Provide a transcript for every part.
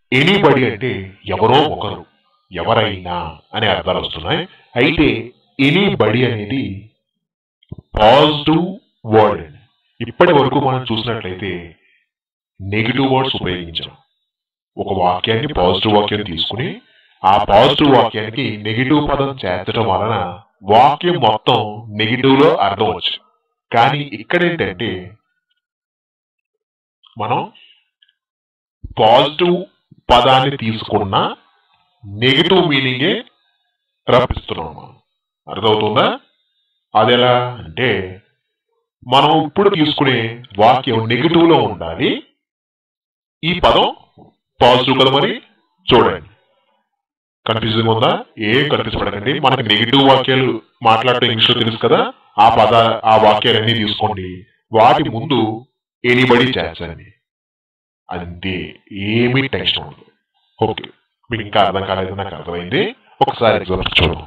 anybody అంటే ఎవరో ఒకరు ఎవరైనా అనే అర్థాలు వస్తున్నాయి అయితే ఎనీబడి అనేది పాజిటివ్ వర్డ్ అండి ఇప్పటి వరకు మనం చూసినట్లయితే నెగిటివ్ వర్డ్స్ ఉపయోగించాం ఒక వాక్యాన్ని పాజిటివ్ వాక్యాన్ని తీసుకుని ఆ పాజిటివ్ వాక్యానికి నెగిటివ్ పదం చేర్చడం వలన వాక్యం మొత్తం నెగిటివ్ లో అర్థం వచ్చు కానీ ఇక్కడ ఏంటంటే మనం పాజిటివ్ పదాన్ని తీసుకున్న నెగిటివ్ మీనింగే రప్పిస్తున్నాం మనం అర్థమవుతుందా అది ఎలా అంటే మనం ఇప్పుడు తీసుకునే వాక్యం నెగిటివ్ లో ఉండాలి ఈ పదం పాజిటివ్ కదా మరి చూడండి కన్ఫ్యూజింగ్ ఉందా ఏం కన్ఫ్యూజ్ పడకండి మనకి నెగిటివ్ వాక్యాలు మాట్లాడటం ఇంగ్లీష్ లో తెలుసు కదా ఆ పద ఆ వాక్యాలన్నీ తీసుకోండి వాటి ముందు ఎనిబడి చేర్చండి అంతే ఏమీ టెన్షన్ ఉండదు ఓకే మీకు ఇంకా అర్థం కాలేదు నాకు అర్థమైంది ఒకసారి ఎగ్జాంపుల్ చూడండి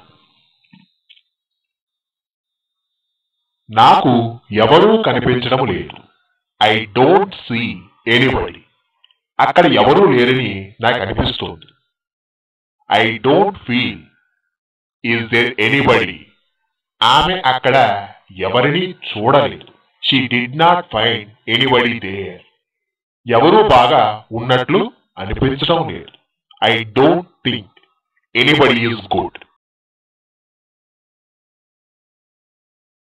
నాకు ఎవరూ కనిపించడం లేదు ఐ డోంట్ సీ ఎనీబడి అక్కడ ఎవరూ లేరని నాకు అనిపిస్తుంది I don't feel is there anybody ఆమె అక్కడ ఎవరిని చూడలేదు she did not find anybody there ఎవరూ బాగా ఉన్నట్లు అనిపించడం లేదు I don't think anybody is good